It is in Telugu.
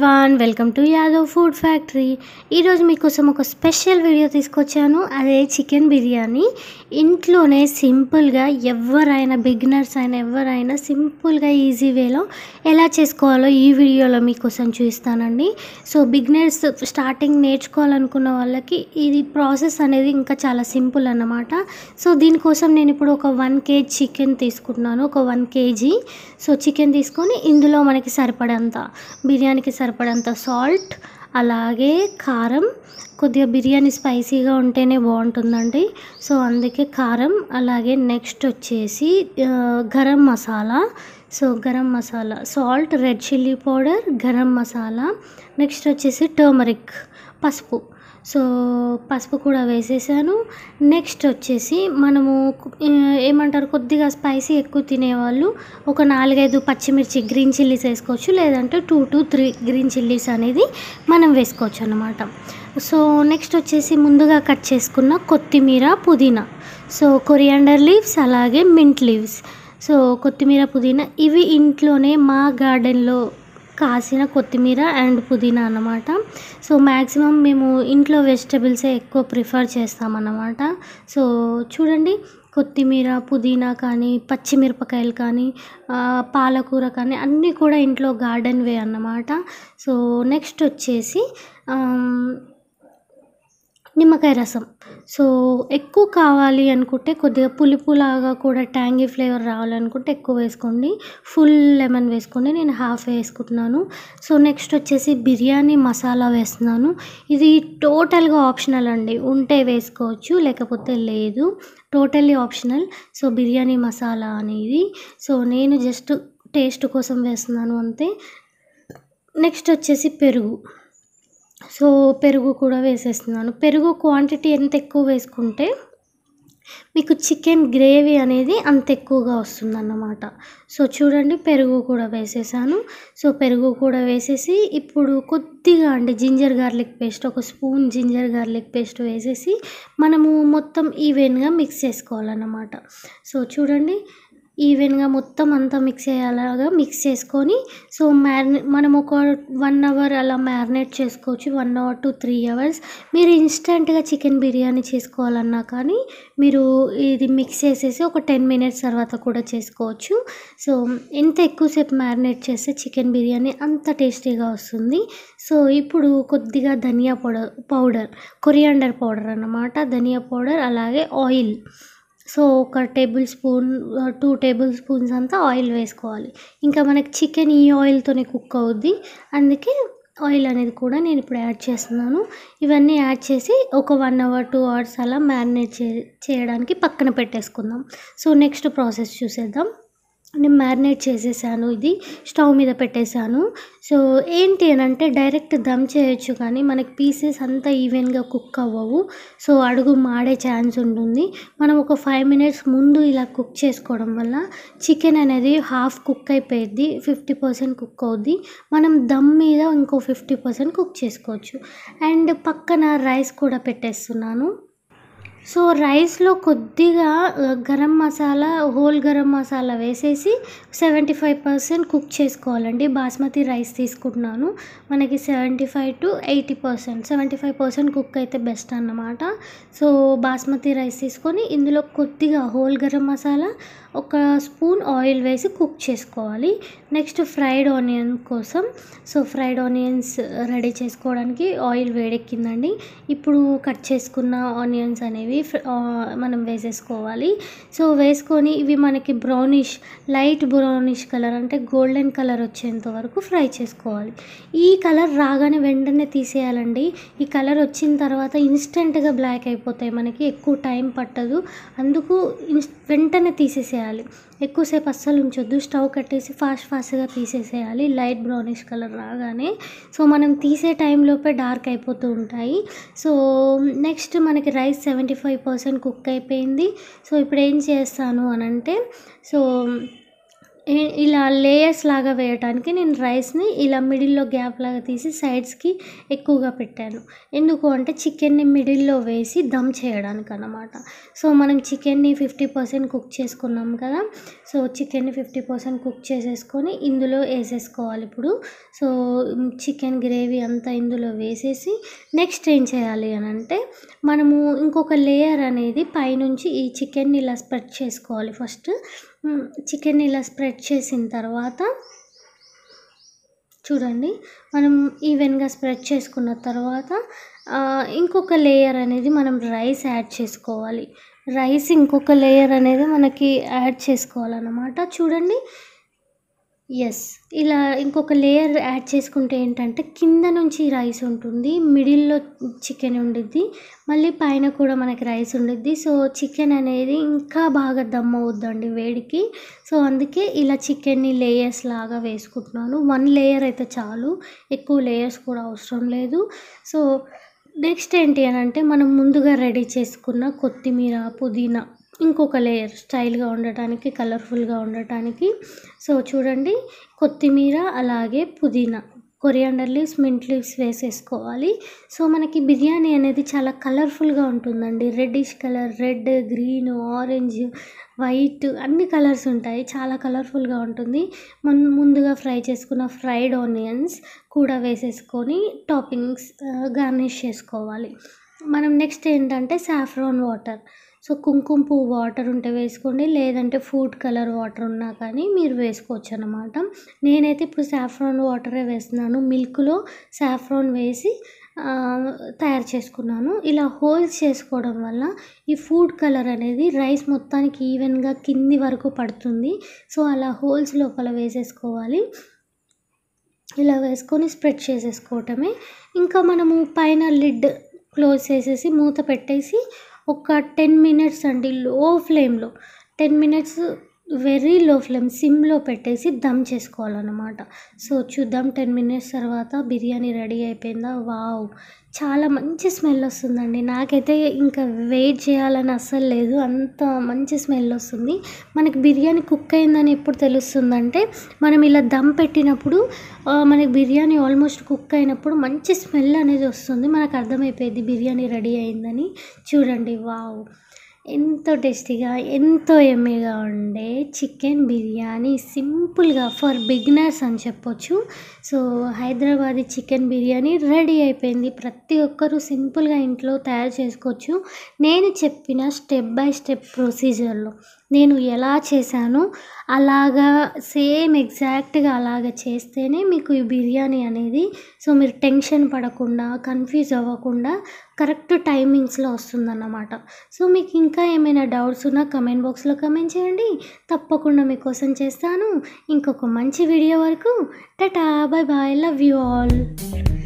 everyone welcome to Yadav food factory ఈరోజు మీకోసం ఒక స్పెషల్ వీడియో తీసుకొచ్చాను అదే చికెన్ బిర్యానీ ఇంట్లోనే సింపుల్గా ఎవరైనా బిగినర్స్ అయినా ఎవరైనా సింపుల్గా ఈజీ వేలో ఎలా చేసుకోవాలో ఈ వీడియోలో మీకోసం చూపిస్తానండి సో బిగినర్స్ స్టార్టింగ్ నేర్చుకోవాలనుకున్న వాళ్ళకి ఇది ప్రాసెస్ అనేది ఇంకా చాలా సింపుల్ అన్నమాట సో దీనికోసం నేను ఇప్పుడు ఒక వన్ కేజీ చికెన్ తీసుకుంటున్నాను ఒక వన్ కేజీ సో చికెన్ తీసుకొని ఇందులో మనకి సరిపడంత బిర్యానీకి సరిపడంత సాల్ట్ అలాగే కారం కొద్దిగా బిర్యానీ స్పైసీగా ఉంటేనే బాగుంటుందండి సో అందుకే కారం అలాగే నెక్స్ట్ వచ్చేసి ఆ, garam masala so garam masala salt red chilli powder garam masala next వచ్చేసి టర్మరిక్ పసుపు సో పసుపు కూడా వేసేసాను నెక్స్ట్ వచ్చేసి మనము ఆ, ఏమంటారు కొద్దిగా స్పైసీ ఎక్కువ తినేవాళ్ళు ఒక నాలుగైదు పచ్చిమిర్చి గ్రీన్ చిల్లీస్ వేసుకోవచ్చు లేదంటే two to three green chillies అనేది మనం వేసుకోవచ్చు అన్నమాట సో నెక్స్ట్ వచ్చేసి ముందుగా కట్ చేసుకున్న కొత్తిమీర పుదీనా సో కొరియాండర్ లీవ్స్ అలాగే మింట్ లీవ్స్ సో కొత్తిమీర పుదీనా ఇవి ఇంట్లోనే మా గార్డెన్లో కాసిన కొత్తిమీర అండ్ పుదీనా అన్నమాట సో మ్యాక్సిమం మేము ఇంట్లో వెజిటబుల్సే ఎక్కువ ప్రిఫర్ చేస్తామన్నమాట సో చూడండి కొత్తిమీర పుదీనా కానీ పచ్చిమిరపకాయలు కానీ ఆ, పాలకూర కానీ అన్నీ కూడా ఇంట్లో గార్డెన్ వే అన్నమాట సో నెక్స్ట్ వచ్చేసి ఆమ్, నిమ్మకాయ రసం సో ఎక్కువ కావాలి అనుకుంటే కొద్దిగా పులుపులాగా కూడా ట్యాంగీ ఫ్లేవర్ రావాలనుకుంటే ఎక్కువ వేసుకోండి ఫుల్ లెమన్ వేసుకోండి నేను హాఫ్ వేసుకుంటున్నాను సో నెక్స్ట్ వచ్చేసి బిర్యానీ మసాలా వేస్తున్నాను ఇది టోటల్గా ఆప్షనల్ అండి ఉంటే వేసుకోవచ్చు లేకపోతే లేదు totally optional so biryani masala అనేది సో నేను జస్ట్ టేస్ట్ కోసం వేస్తున్నాను అంతే నెక్స్ట్ వచ్చేసి పెరుగు సో పెరుగు కూడా వేసేస్తున్నాను పెరుగు క్వాంటిటీ ఎంత ఎక్కువ వేసుకుంటే మీకు చికెన్ గ్రేవీ అనేది అంత ఎక్కువగా వస్తుందన్నమాట సో చూడండి పెరుగు కూడా వేసేసాను సో పెరుగు కూడా వేసేసి ఇప్పుడు కొద్దిగా అండి జింజర్ గార్లిక్ పేస్ట్ ఒక స్పూన్ జింజర్ గార్లిక్ పేస్ట్ వేసేసి మనము మొత్తం ఈవెన్గా మిక్స్ చేసుకోవాలన్నమాట సో చూడండి ఈవెన్గా మొత్తం అంతా మిక్స్ అయ్యేలాగా మిక్స్ చేసుకొని సో మ్యారినే మనం ఒక వన్ అవర్ అలా మ్యారినేట్ చేసుకోవచ్చు one hour to three hours మీరు ఇన్స్టెంట్గా చికెన్ బిర్యానీ చేసుకోవాలన్నా కానీ మీరు ఇది మిక్స్ చేసేసి ఒక టెన్ మినిట్స్ తర్వాత కూడా చేసుకోవచ్చు సో ఎంత ఎక్కువసేపు మ్యారినేట్ చేస్తే చికెన్ బిర్యానీ అంత టేస్టీగా వస్తుంది సో ఇప్పుడు కొద్దిగా ధనియా పౌడర్ పౌడర్ కొరియాండర్ పౌడర్ అన్నమాట ధనియా పౌడర్ అలాగే ఆయిల్ సో ఒక tablespoon two tablespoons అంతా ఆయిల్ వేసుకోవాలి ఇంకా మనకి చికెన్ ఈ ఆయిల్తోనే కుక్ అవుద్ది అందుకే ఆయిల్ అనేది కూడా నేను ఇప్పుడు యాడ్ చేస్తున్నాను ఇవన్నీ యాడ్ చేసి ఒక వన్ అవర్ టూ అవర్స్ అలా మ్యారినేట్ చే చేయడానికి పక్కన పెట్టేసుకుందాం సో నెక్స్ట్ ప్రాసెస్ చూసేద్దాం నేను మ్యారినేట్ చేసేసాను ఇది స్టవ్ మీద పెట్టేశాను సో ఏంటి అని అంటే డైరెక్ట్ దమ్ చేయొచ్చు కానీ మనకి పీసెస్ అంతా ఈవెన్గా కుక్ అవ్వవు సో అడుగు మాడే ఛాన్స్ ఉంటుంది మనం ఒక ఫైవ్ మినిట్స్ ముందు ఇలా కుక్ చేసుకోవడం వల్ల చికెన్ అనేది హాఫ్ కుక్ అయిపోయింది ఫిఫ్టీ పర్సెంట్ కుక్ అవుద్ది మనం దమ్ మీద ఇంకో ఫిఫ్టీ పర్సెంట్ కుక్ చేసుకోవచ్చు అండ్ పక్కన రైస్ కూడా పెట్టేస్తున్నాను సో రైస్లో కొద్దిగా ఆ, గరం మసాలా హోల్ గరం మసాలా వేసేసి సెవెంటీ ఫైవ్ పర్సెంట్ కుక్ చేసుకోవాలండి బాస్మతి రైస్ తీసుకుంటున్నాను మనకి seventy five to eighty percent seventy five percent cook అయితే బెస్ట్ అన్నమాట సో బాస్మతి రైస్ తీసుకొని ఇందులో కొద్దిగా హోల్ గరం మసాలా ఒక స్పూన్ ఆయిల్ వేసి కుక్ చేసుకోవాలి నెక్స్ట్ ఫ్రైడ్ ఆనియన్ కోసం సో ఫ్రైడ్ ఆనియన్స్ రెడీ చేసుకోవడానికి ఆయిల్ వేడెక్కిందండి ఇప్పుడు కట్ చేసుకున్న ఆనియన్స్ అనేవి ఫ్- ఆ, మనం వేసేసుకోవాలి సో వేసుకొని ఇవి మనకి బ్రౌనిష్ లైట్ బ్రౌనిష్ కలర్ అంటే గోల్డెన్ కలర్ వచ్చేంత వరకు ఫ్రై చేసుకోవాలి ఈ కలర్ రాగానే వెంటనే తీసేయాలండి ఈ కలర్ వచ్చిన తర్వాత ఇన్స్టెంట్గా బ్లాక్ అయిపోతాయి మనకి ఎక్కువ టైం పట్టదు అందుకు ఇన్స్- వెంటనే తీసేసేయాలి ఎక్కువసేపు అస్సలు ఉంచొద్దు స్టవ్ కట్టేసి ఫాస్ట్ ఫాస్ట్గా తీసేసేయాలి లైట్ బ్రౌనిష్ కలర్ రాగానే సో మనం తీసే టైంలోపే డార్క్ అయిపోతూ ఉంటాయి సో నెక్స్ట్ మనకి rice seventy five percent cook అయిపోయింది సో ఇప్పుడు ఏం చేస్తాను అని అంటే సో ఏ- ఇలా లేయర్స్ లాగా వేయటానికి నేను రైస్ని ఇలా మిడిల్లో గ్యాప్ లాగా తీసి సైడ్స్కి ఎక్కువగా పెట్టాను ఎందుకు అంటే చికెన్ని మిడిల్లో వేసి దమ్ చేయడానికి అన్నమాట సో మనం చికెన్ని ఫిఫ్టీ పర్సెంట్ కుక్ చేసుకున్నాం కదా సో చికెన్ని ఫిఫ్టీ పర్సెంట్ కుక్ చేసేసుకొని ఇందులో వేసేసుకోవాలి ఇప్పుడు సో చికెన్ గ్రేవీ అంతా ఇందులో వేసేసి నెక్స్ట్ ఏం చేయాలి అని అంటే మనము ఇంకొక లేయర్ అనేది పైనుంచి ఈ చికెన్ని ఇలా స్ప్రెడ్ చేసుకోవాలి ఫస్ట్ చికెన్ ఇలా స్ప్రెడ్ చేసిన తర్వాత చూడండి మనం ఈవెన్గా స్ప్రెడ్ చేసుకున్న తర్వాత ఆ, ఇంకొక లేయర్ అనేది మనం రైస్ యాడ్ చేసుకోవాలి రైస్ ఇంకొక లేయర్ అనేది మనకి యాడ్ చేసుకోవాలన్నమాట చూడండి ఎస్ ఇలా ఇంకొక లేయర్ యాడ్ చేసుకుంటే ఏంటంటే కింద నుంచి రైస్ ఉంటుంది మిడిల్లో చికెన్ ఉండిద్ది మళ్ళీ పైన కూడా మనకి రైస్ ఉండిద్ది సో చికెన్ అనేది ఇంకా బాగా దమ్ అవుద్దండి వేడికి సో అందుకే ఇలా చికెన్ని లేయర్స్ లాగా వేసుకుంటున్నాను వన్ లేయర్ అయితే చాలు ఎక్కువ లేయర్స్ కూడా అవసరం లేదు సో నెక్స్ట్ ఏంటి అని అంటే మనం ముందుగా రెడీ చేసుకున్న కొత్తిమీర పుదీనా ఇంకొక లేయర్ స్టైల్గా ఉండటానికి కలర్ఫుల్గా ఉండటానికి సో చూడండి కొత్తిమీర అలాగే పుదీనా కొరియాండర్ లీవ్స్ మింట్ లీవ్స్ వేసేసుకోవాలి సో మనకి బిర్యానీ అనేది చాలా కలర్ఫుల్గా ఉంటుందండి reddish colour red green orange white అన్ని కలర్స్ ఉంటాయి చాలా కలర్ఫుల్గా ఉంటుంది మనం ముందుగా ఫ్రై చేసుకున్న ఫ్రైడ్ ఆనియన్స్ కూడా వేసేసుకొని టాపింగ్స్ గార్నిష్ చేసుకోవాలి మనం నెక్స్ట్ ఏంటంటే సాఫ్రాన్ వాటర్ సో కుంకుమ పువ్వు వాటర్ ఉంటే వేసుకోండి లేదంటే ఫుడ్ కలర్ వాటర్ ఉన్నా కానీ మీరు వేసుకోవచ్చు అనమాట నేనైతే ఇప్పుడు సాఫ్రాన్ వాటరే వేస్తున్నాను మిల్క్లో సాఫ్రాన్ వేసి ఆ, తయారు చేసుకున్నాను ఇలా హోల్స్ చేసుకోవడం వల్ల ఈ ఫుడ్ కలర్ అనేది రైస్ మొత్తానికి ఈవెన్గా కింది వరకు పడుతుంది సో అలా హోల్స్ లోపల వేసేసుకోవాలి ఇలా వేసుకొని స్ప్రెడ్ చేసేసుకోవటమే ఇంకా మనము పైన లిడ్ క్లోజ్ చేసేసి మూత పెట్టేసి ఒక టెన్ మినిట్స్ అండి లో ఫ్లేమ్లో ten minutes very low flame సిమ్లో పెట్టేసి దమ్ చేసుకోవాలన్నమాట సో చూద్దాం టెన్ మినిట్స్ తర్వాత బిర్యానీ రెడీ అయిపోయిందా వావ్ చాలా మంచి స్మెల్ వస్తుందండి నాకైతే ఇంకా వెయిట్ చేయాలని అస్సలు లేదు అంత మంచి స్మెల్ వస్తుంది మనకి బిర్యానీ కుక్ అయిందని ఎప్పుడు తెలుస్తుందంటే మనం ఇలా దమ్ పెట్టినప్పుడు ఆ, మనకి బిర్యానీ ఆల్మోస్ట్ కుక్ అయినప్పుడు మంచి స్మెల్ అనేది వస్తుంది మనకు అర్థమైపోయింది బిర్యానీ రెడీ అయిందని చూడండి వావ్ ఎంతో టేస్టీగా ఎంతో ఎమ్మీగా ఉండే చికెన్ బిర్యానీ సింపుల్గా ఫర్ బిగినర్స్ అని చెప్పొచ్చు so Hyderabadi chicken biryani ready అయిపోయింది ప్రతి ఒక్కరూ సింపుల్గా ఇంట్లో తయారు చేసుకోవచ్చు నేను చెప్పిన స్టెప్ బై స్టెప్ ప్రొసీజర్లో నేను ఎలా చేశానో అలాగా సేమ్ ఎగ్జాక్ట్గా అలాగ చేస్తేనే మీకు ఈ బిర్యానీ అనేది సో మీరు టెన్షన్ పడకుండా కన్ఫ్యూజ్ అవ్వకుండా కరెక్ట్ టైమింగ్స్లో వస్తుందన్నమాట సో మీకు ఇంకా ఏమైనా డౌట్స్ ఉన్నా కమెంట్ బాక్స్లో కమెంట్ చేయండి తప్పకుండా మీకోసం చేస్తాను ఇంకొక మంచి వీడియో వరకు tata bye bye love you all